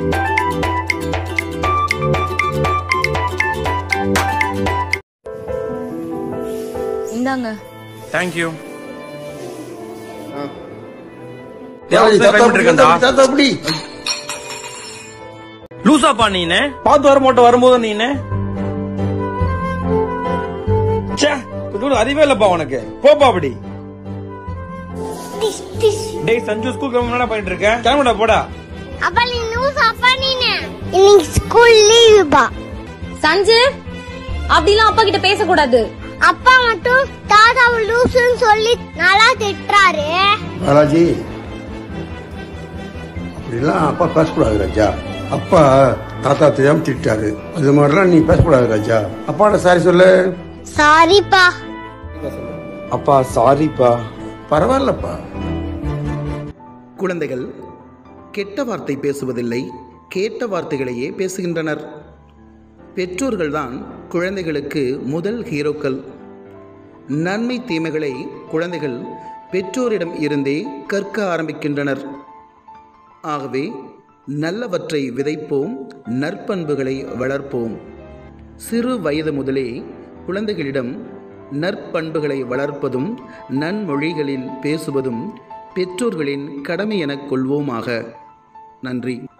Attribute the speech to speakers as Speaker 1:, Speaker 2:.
Speaker 1: இந்தாங்க
Speaker 2: தேங்க்யூ
Speaker 3: தாத்தா அப்படி
Speaker 2: லூசாப்பா நீனு பார்த்து வர மாட்டோம் வரும்போது நீனு ச்சே, கொஞ்சம் கூட அறிவே இல்லப்பா உனக்கு போப்பா அப்படி டேய் சஞ்சு ஸ்கூல் கிளம்ப என்ன பண்ணிட்டு இருக்க கிளம்புடா போடா
Speaker 4: அப்பா நீ நியூஸ் அப்பா நீனு இன்னைக்கு ஸ்கூல் லீவு பா
Speaker 1: சஞ்சு அப்படிலாம் அப்பா கிட்ட பேசக்கூடாது
Speaker 4: அப்பா மட்டும் தாத்தாவை லூசுன்னு சொல்லி நல்லா திட்டுறாரு
Speaker 3: பாலாஜி அப்படிலாம் அப்பா பேசக்கூடாது ராஜா அப்பா தாத்தா தெரியாம திட்டாரு அது மாதிரிலாம் நீ பேசக்கூடாது ராஜா அப்பாட சாரி சொல்லு
Speaker 4: சாரிப்பா
Speaker 2: அப்பா சாரிப்பா
Speaker 3: பரவாயில்லப்பா
Speaker 5: குழந்தைகள் கெட்ட வார்த்தை பேசுவதில்லை கேட்ட வார்த்தைகளையே பேசுகின்றனர் பெற்றோர்கள்தான் குழந்தைகளுக்கு முதல் ஹீரோக்கள் நன்மை தீமைகளை குழந்தைகள் பெற்றோரிடம் இருந்தே கற்க ஆரம்பிக்கின்றனர் ஆகவே நல்லவற்றை விதைப்போம் நற்பண்புகளை வளர்ப்போம் சிறு வயது முதலே குழந்தைகளிடம் நற்பண்புகளை வளர்ப்பதும் நன்மொழிகளில் பேசுவதும் பெற்றோர்களின் கடமை எனக் கொள்வோமாக நன்றி